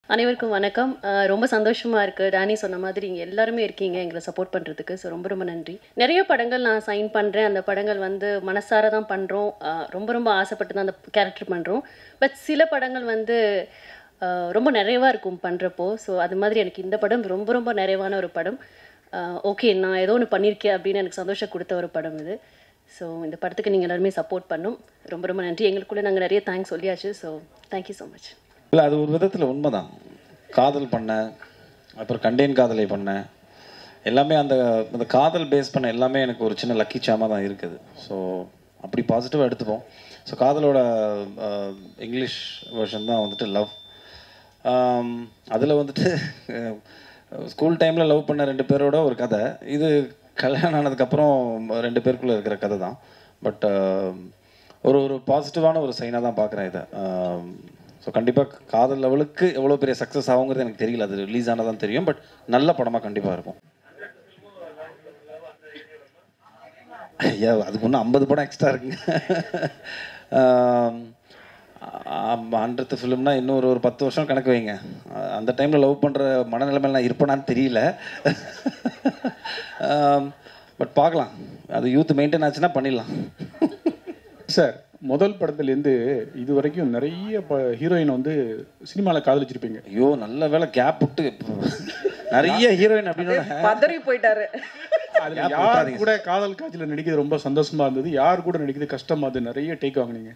அனைவருக்கும் வணக்கம் அஹ் ரொம்ப சந்தோஷமாக இருக்குது டேனி சொன்ன மாதிரி இங்கே எல்லாருமே இருக்கீங்க எங்களை சப்போர்ட் பண்ணுறதுக்கு ஸோ ரொம்ப ரொம்ப நன்றி நிறைய படங்கள் நான் சைன் பண்ணுறேன் அந்த படங்கள் வந்து மனசார தான் பண்ணுறோம் ரொம்ப ரொம்ப ஆசைப்பட்டு தான் அந்த கேரக்டர் பண்ணுறோம் பட் சில படங்கள் வந்து அஹ் ரொம்ப நிறைவாக இருக்கும் பண்ணுறப்போ ஸோ அது மாதிரி எனக்கு இந்த படம் ரொம்ப ரொம்ப நிறைவான ஒரு படம் ஓகே நான் ஏதோ ஒன்று பண்ணியிருக்கேன் அப்படின்னு எனக்கு சந்தோஷம் கொடுத்த ஒரு படம் இது ஸோ இந்த படத்துக்கு நீங்கள் எல்லாருமே சப்போர்ட் பண்ணும் ரொம்ப ரொம்ப நன்றி எங்களுக்குள்ளே நாங்கள் நிறைய தேங்க்ஸ் சொல்லியாச்சு ஸோ தேங்க்யூ ஸோ மச் இல்லை அது ஒரு விதத்தில் உண்மைதான் காதல் பண்ணேன் அப்புறம் கண்டேன் காதலை பண்ணேன் எல்லாமே அந்த அந்த காதல் பேஸ் பண்ண எல்லாமே எனக்கு ஒரு சின்ன லக்கி சாமாக தான் இருக்குது ஸோ அப்படி பாசிட்டிவாக எடுத்துப்போம் ஸோ காதலோட அஹ், இங்கிலீஷ் வெர்ஷன் தான் வந்துட்டு லவ் அதில் வந்துட்டு ஸ்கூல் டைமில் லவ் பண்ண ரெண்டு பேரோட ஒரு கதை இது கல்யாணம் ஆனதுக்கப்புறம் ரெண்டு பேருக்குள்ளே இருக்கிற கதை தான் பட் ஒரு ஒரு பாசிட்டிவான ஒரு சைனாக தான் பார்க்குறேன் இதை ஸோ கண்டிப்பாக காதல் லெவலுக்கு எவ்வளோ பெரிய சக்ஸஸ் ஆகுங்கிறது எனக்கு தெரியல அது ரிலீஸ் ஆனதான் தெரியும் பட் நல்ல படமாக கண்டிப்பாக இருக்கும் ஐயா அதுக்கு இன்னும் ஐம்பது படம் எக்ஸ்ட்ரா இருக்குங்க ஹண்ட்ரட் ஃபிலிம்னா இன்னும் ஒரு ஒரு பத்து வருஷம் கணக்கு வைங்க அஹ் அந்த டைமில் லவ் பண்ணுற மனநிலைமையில் நான் இருப்பேனான்னு தெரியல பட் பார்க்கலாம் அது யூத் மெயின்டைன் ஆச்சுன்னா பண்ணிடலாம் சார் முதல் படத்துலேருந்து இது வரைக்கும் நிறைய ஹீரோயின் வந்து சினிமாவில் காதலிச்சிருப்பீங்க ஐயோ நல்ல வேளை கேப் விட்டு நிறைய ஹீரோயின் அப்படின்னு பதறி போயிட்டாரு அதில் யார் கூட காதல் காட்சியில் நடிக்கிறது ரொம்ப சந்தோஷமா இருந்தது யார் கூட நடிக்கிறது கஷ்டமா இருந்தது நிறைய டேக் வாங்குனீங்க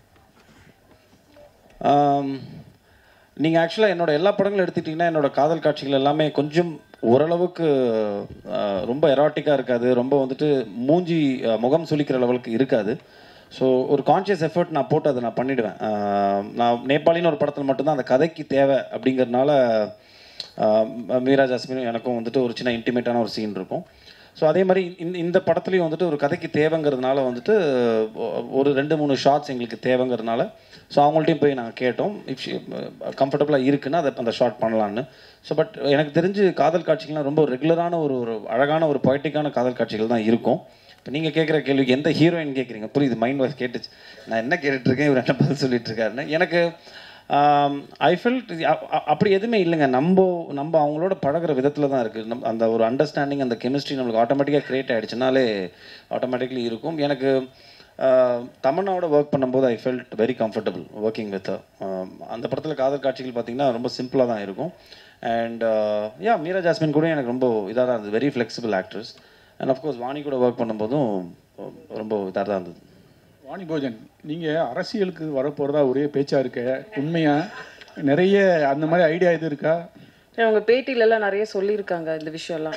நீங்கள் ஆக்சுவலாக என்னோட எல்லா படங்களும் எடுத்துக்கிட்டிங்கன்னா என்னோட காதல் காட்சிகள் எல்லாமே கொஞ்சம் ஓரளவுக்கு ஆஹ், ரொம்ப எராட்டிக்காக இருக்காது ரொம்ப வந்துட்டு மூஞ்சி ஆஹ், முகம் சுளிக்கிற லெவலுக்கு இருக்காது ஸோ ஒரு கான்ஷியஸ் எஃபர்ட் நான் போட்டு அதை நான் பண்ணிவிடுவேன் நான் நேபாளின்னு ஒரு படத்தில் மட்டும்தான் அந்த கதைக்கு தேவை அப்படிங்கிறதுனால ஆஹ், மீரா ஜாஸ்மினும் எனக்கும் வந்துட்டு ஒரு சின்ன இன்டிமேட்டான ஒரு சீன் இருக்கும் ஸோ அதே மாதிரி இந்த இந்த படத்துலையும் வந்துட்டு ஒரு கதைக்கு தேவைங்கிறதுனால வந்துட்டு ஒ- ஒரு ரெண்டு மூணு ஷார்ட்ஸ் எங்களுக்கு தேவைங்கிறதுனால ஸோ அவங்கள்ட்டையும் போய் நாங்கள் கேட்டோம் இஃப் கம்ஃபர்டபுளாக இருக்குன்னா அதை அந்த ஷார்ட் பண்ணலான்னு ஸோ பட் எனக்கு தெரிஞ்சு காதல் காட்சிகள்லாம் ரொம்ப ரெகுலரான ஒரு ஒரு அழகான ஒரு பொய்டிக்கான காதல் காட்சிகள் தான் இருக்கும் இப்போ நீங்கள் கேட்குற கேள்விக்கு எந்த ஹீரோயின் கேட்குறீங்க புரியுது மைண்ட் வாய்ஸ் கேட்டுச்சு நான் என்ன கேட்டுட்ருக்கேன் இவர் என்ன பதில் சொல்லிட்டு இருக்காருன்னு எனக்கு ஐ ஃபெல்ட் அப்படி எதுவுமே இல்லைங்க நம்ம நம்ம அவங்களோட பழகுற விதத்தில் தான் இருக்குது நம் அந்த ஒரு அண்டர்ஸ்டாண்டிங் அந்த கெமிஸ்ட்ரி நம்மளுக்கு ஆட்டோமேட்டிக்காக க்ரியேட் ஆகிடுச்சுனாலே ஆட்டோமேட்டிக்லி இருக்கும் எனக்கு ஆஹ், தமன்னாவோட ஒர்க் பண்ணும்போது I felt very comfortable working with அந்த படத்தில் காதல் காட்சிகள் பார்த்தீங்கன்னா ரொம்ப சிம்பிளாக தான் இருக்கும் அண்ட் யா மீரா ஜாஸ்மின் கூட எனக்கு ரொம்ப இதாக தான் இருந்தது very flexible actress and of course Vani கூட ஒர்க் பண்ணும்போதும் ரொம்ப இதாக தான் இருந்தது வாணி போஜன் நீங்கள் அரசியலுக்கு வரப்போகிறதா ஒரே பேச்சா இருக்க உண்மையா நிறைய அந்த மாதிரி ஐடியா இது இருக்கா அவங்க பேட்டில எல்லாம் நிறைய சொல்லியிருக்காங்க இந்த விஷயம்லாம்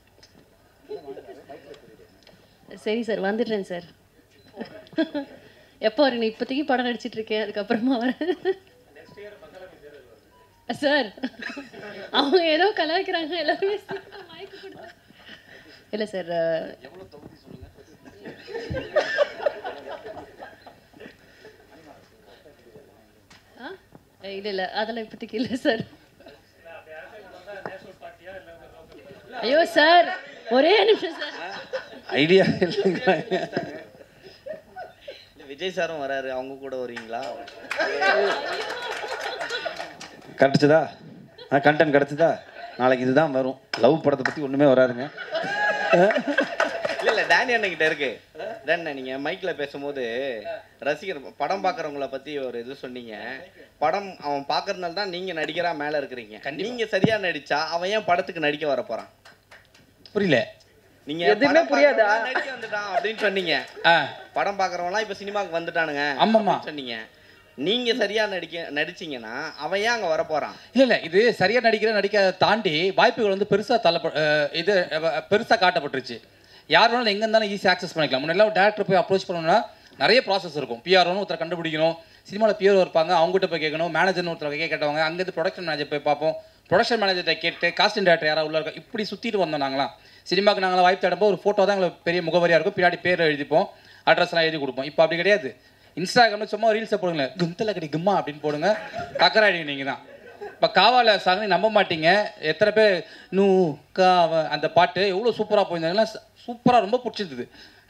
சரி சார் வந்துடுறேன் சார் எப்போ வரீங்க இப்போதைக்கு படம் நடிச்சிட்டு இருக்கேன் அதுக்கப்புறமா வரேன் சார் அவங்க ஏதோ கலாய்க்கிறாங்க எல்லாருமே மயக்க கொடுத்து இல்லை சார் ஆ இல்லை இல்லை அதெல்லாம் இப்போதைக்கு இல்லை சார் ஐயோ சார் ஒரே நிமிஷம் சார் ஐடியா இல்லைங்க இல்ல, விஜய் சாரும் வராரு அவங்க கூட வருவீங்களா கிடச்சிதா ஆ கண்டென்ட் கிடச்சிதா நாளைக்கு இதுதான் வரும் லவ் படத்தை பற்றி ஒன்றுமே வராதுங்க இல்ல இல்ல டேனி அண்ணன் கிட்ட இருக்கு டேன் நீங்க மைக்ல பேசும்போது ரசிகர் படம் பாக்குறவங்கள பத்தி ஒரு இது சொன்னீங்க படம் அவன் பாக்குறதுனால தான் நீங்க நடிகரா மேல இருக்கிறீங்க நீங்க சரியா நடிச்சா அவன் ஏன் படத்துக்கு நடிக்க வர போறான் புரியல நீங்க எதுவுமே படம் புரியாதா? பார்க்கறவன் நடிக்க வந்துட்டான் அப்படின்னு சொன்னீங்க ஆ படம் பாக்குறவங்களாம் இப்ப சினிமாக்கு வந்துட்டானுங்க ஆமாம்மா. அப்படின்னு சொன்னீங்க நீங்க சரியா நடிக்க நடிச்சீங்கன்னா அவன் ஏன் அங்க வர போறான் இல்ல இல்ல இது சரியா நடிக்கிற நடிக்க தாண்டி வாய்ப்புகள் வந்து பெருசா தள்ள இது அஹ், பெருசா காட்டப்பட்டுருச்சு யார் வேணாலும் எங்க இருந்தாலும் ஈஸி ஆக்சஸ் பண்ணிக்கலாம் முன்னாடி டேரக்டர் போய் அப்ரோச் பண்ணணும்னா நிறைய ப்ராசஸ் இருக்கும் பிஆர்ஓன்னு ஒருத்தர் கண்டுபிடிக்கணும் சினிமாவில் பிஆர்ஓ இருப்பாங்க அவங்ககிட்ட போய் கேட்கணும் மேனேஜர்னு ஒருத்தர் கேட்க கேட்டவங்க அங்கேருந்து ப்ரொடக்ஷன் மேனேஜர் போய் பார்ப்போம் ப்ரொடக்ஷன் மேனேஜர்கிட்ட கேட்டு காஸ்டிங் டேரக்டர் யாராவது உள்ள இருக்கா இப்படி சுற்றிட்டு வந்தோம் நாங்களாம் சினிமாக்கு நாங்களாம் வாய்ப்பு தேடும்போது ஒரு ஃபோட்டோ தான் எங்களுக்கு பெரிய முகவரியாக இருக்கும் பின்னாடி பேர் எழுதிப்போம் அட்ரஸ்லாம் எழுதி கொடுப்போம் இப்போ அப்படி கிடையாது இன்ஸ்டாகிராமில் சும்மா ரீல்ஸை போடுங்களேன் குந்தல கடி கும்மா அப்படின்னு போடுங்க டக்கராடிங்க நீங்கள் தான் இப்போ காவால சாங் நம்ப மாட்டீங்க எத்தனை பேர் நூ காவ அந்த பாட்டு எவ்வளோ சூப்பராக போயிருந்தாங்கன்னா சூப்பராக ரொம்ப பிடிச்சிருந்தது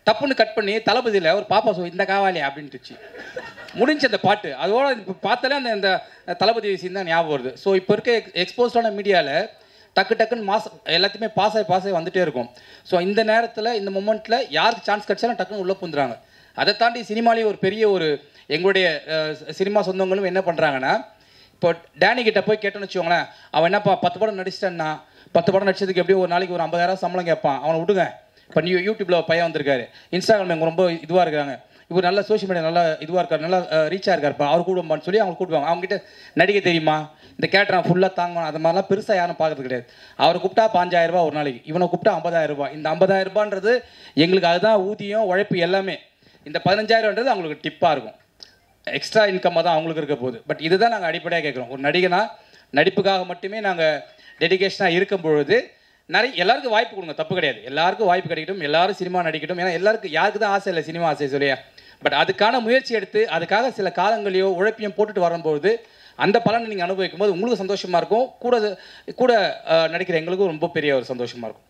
டப்புன்னு கட் பண்ணி தளபதியில் ஒரு பாப்பா சொல் இந்த காவாலி அப்படின்ட்டுச்சு முடிஞ்ச அந்த பாட்டு அதோட இப்போ பார்த்தாலே அந்த இந்த தளபதி சீன் தான் ஞாபகம் வருது ஸோ இப்போ இருக்க எக்ஸ்போஸ்டான மீடியாவில் டக்கு டக்குன்னு மாஸ் எல்லாத்தையுமே பாஸ் ஆகி பாஸ் ஆகி வந்துட்டே இருக்கும் ஸோ இந்த நேரத்தில் இந்த மொமெண்ட்டில் யாருக்கு சான்ஸ் கிடைச்சாலும் டக்குன்னு உள்ளே புந்துறாங்க அதை தாண்டி சினிமாலேயே ஒரு பெரிய ஒரு எங்களுடைய அஹ், சினிமா சொந்தங்களும் என்ன பண்ணுறாங்கன்னா இப்போ டேனி கிட்ட போய் கேட்டோன்னு வச்சுக்கோங்களேன் அவன் என்னப்பா பத்து படம் நடிச்சிட்டேன்னா பத்து படம் நடிச்சதுக்கு எப்படியும் ஒரு நாளைக்கு ஒரு ஐம்பதாயிரம் சம்பளம் கேட்பான் அவனை விடுங்க இப்போ நீ யூடியூப்ல ஒரு பையன் வந்திருக்காரு இன்ஸ்டாகிராம் இவங்க ரொம்ப இதுவாக இருக்காங்க இவர் நல்ல சோஷியல் மீடியா நல்லா இதுவாக இருக்காரு நல்லா ரீச்சாக இருக்காருப்பா அவர் கூடுவான்னு சொல்லி அவங்க கூப்பிடுவாங்க அவங்ககிட்ட நடிக்க தெரியுமா இந்த கேட்டரை ஃபுல்லாக தாங்கணும் அது மாதிரிலாம் பெருசாக யாரும் பார்க்கறது கிடையாது அவரை கூப்பிட்டா பாஞ்சாயிரம் ரூபாய் ஒரு நாளைக்கு இவனை கூப்பிட்டா ஐம்பதாயிரம் ரூபாய் இந்த ஐம்பதாயிரம் ரூபான்றது எங்களுக்கு அதுதான் ஊதியம் உழைப்பு எல்லாமே இந்த பதினஞ்சாயிரம்ன்றது அவங்களுக்கு டிப்பாக இருக்கும் எக்ஸ்ட்ரா இன்கம்மாக தான் அவங்களுக்கு இருக்க போகுது பட் இதுதான் நாங்கள் அடிப்படையாக கேட்குறோம் ஒரு நடிகனா நடிப்புக்காக மட்டுமே நாங்கள் டெடிகேஷனாக இருக்கும் பொழுது நிறைய எல்லாருக்கும் வாய்ப்பு கொடுங்க தப்பு கிடையாது எல்லாருக்கும் வாய்ப்பு கிடைக்கட்டும் எல்லாரும் சினிமா நடிக்கட்டும் ஏன்னா எல்லாருக்கும் யாருக்கு தான் ஆசை இல்லை சினிமா ஆசை சொல்லியா பட் அதுக்கான முயற்சி எடுத்து அதுக்காக சில காலங்களையோ உழைப்பையும் போட்டுட்டு வரும்போது அந்த பலனை நீங்கள் அனுபவிக்கும் போது உங்களுக்கு சந்தோஷமாக இருக்கும் கூட கூட அஹ், நடிக்கிற எங்களுக்கும் ரொம்ப பெரிய ஒரு சந்தோஷமாக இருக்கும்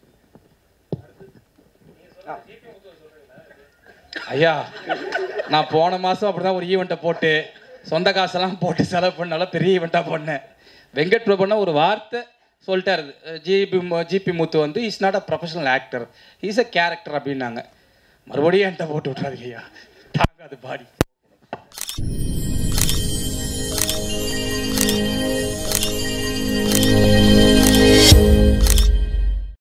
ஐயா நான் போன மாதம் அப்படி தான் ஒரு ஈவெண்ட்டை போட்டு சொந்த காசெல்லாம் போட்டு செலவு பண்ணால பெரிய ஈவெண்ட்டாக பண்ணேன் வெங்கட் பிரபுனா ஒரு வார்த்தை சொல்லிட்டாரு ஜிபி ஜிபி முத்து வந்து is not a professional actor is a character அப்படின்னாங்க மறுபடியும் என்கிட்ட போட்டு விட்றாரு ஐயா தாங்காது பாடி